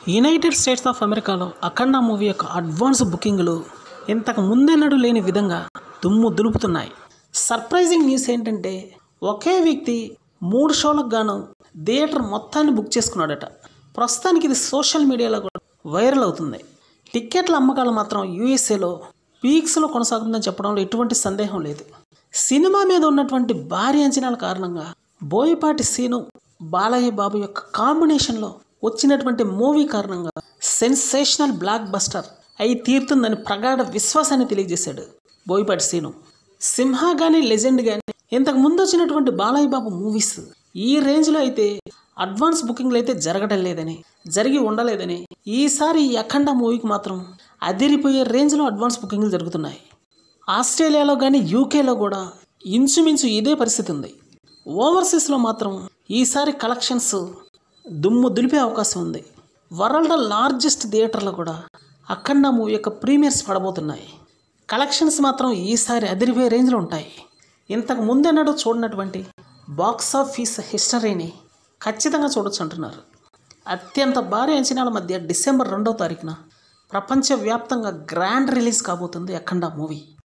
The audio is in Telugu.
యునైటెడ్ స్టేట్స్ ఆఫ్ అమెరికాలో అఖండ మూవీ యొక్క అడ్వాన్స్ బుకింగ్లు ఇంతకు ముందెన్నడూ లేని విధంగా దుమ్ము దులుపుతున్నాయి సర్ప్రైజింగ్ న్యూస్ ఏంటంటే ఒకే వ్యక్తి మూడు షోలకు గాను థియేటర్ మొత్తాన్ని బుక్ చేసుకున్నాడట ప్రస్తుతానికి ఇది సోషల్ మీడియాలో కూడా వైరల్ అవుతుంది టిక్కెట్ల అమ్మకాలు మాత్రం యూఎస్ఏలో పీక్స్లో కొనసాగుతుందని చెప్పడంలో ఎటువంటి సందేహం లేదు సినిమా మీద ఉన్నటువంటి భారీ అంచనాల కారణంగా బోయపాటి సీను బాలయ్య బాబు యొక్క కాంబినేషన్లో వచ్చినటువంటి మూవీ కారణంగా సెన్సేషనల్ బ్లాక్ బస్టర్ అయి తీరుతుందని ప్రగాఢ విశ్వాసాన్ని తెలియజేశాడు బోయపాటి సీను సింహ కానీ లెజెండ్ కానీ ఇంతకు ముందు వచ్చినటువంటి బాలయ్య బాబు మూవీస్ ఈ రేంజ్లో అయితే అడ్వాన్స్ బుకింగ్లు అయితే జరగడం లేదని జరిగి ఉండలేదని ఈసారి ఈ అఖండ మూవీకి మాత్రం అదిరిపోయే రేంజ్లో అడ్వాన్స్ బుకింగ్లు జరుగుతున్నాయి ఆస్ట్రేలియాలో కానీ యూకేలో కూడా ఇంచుమించు ఇదే పరిస్థితి ఉంది ఓవర్సీస్లో మాత్రం ఈసారి కలెక్షన్స్ దుమ్ము దులిపే అవకాశం ఉంది వరల్డ్ లార్జెస్ట్ థియేటర్లో కూడా అఖండ మూవీ యొక్క ప్రీమియర్స్ పడబోతున్నాయి కలెక్షన్స్ మాత్రం ఈసారి అదిరిపోయే రేంజ్లో ఉంటాయి ఇంతకు ముందెన్నడూ చూడనటువంటి బాక్స్ ఆఫీస్ హిస్టరీని ఖచ్చితంగా చూడొచ్చు అంటున్నారు అత్యంత భారీ అంచనాల మధ్య డిసెంబర్ రెండవ తారీఖున ప్రపంచవ్యాప్తంగా గ్రాండ్ రిలీజ్ కాబోతుంది అఖండ మూవీ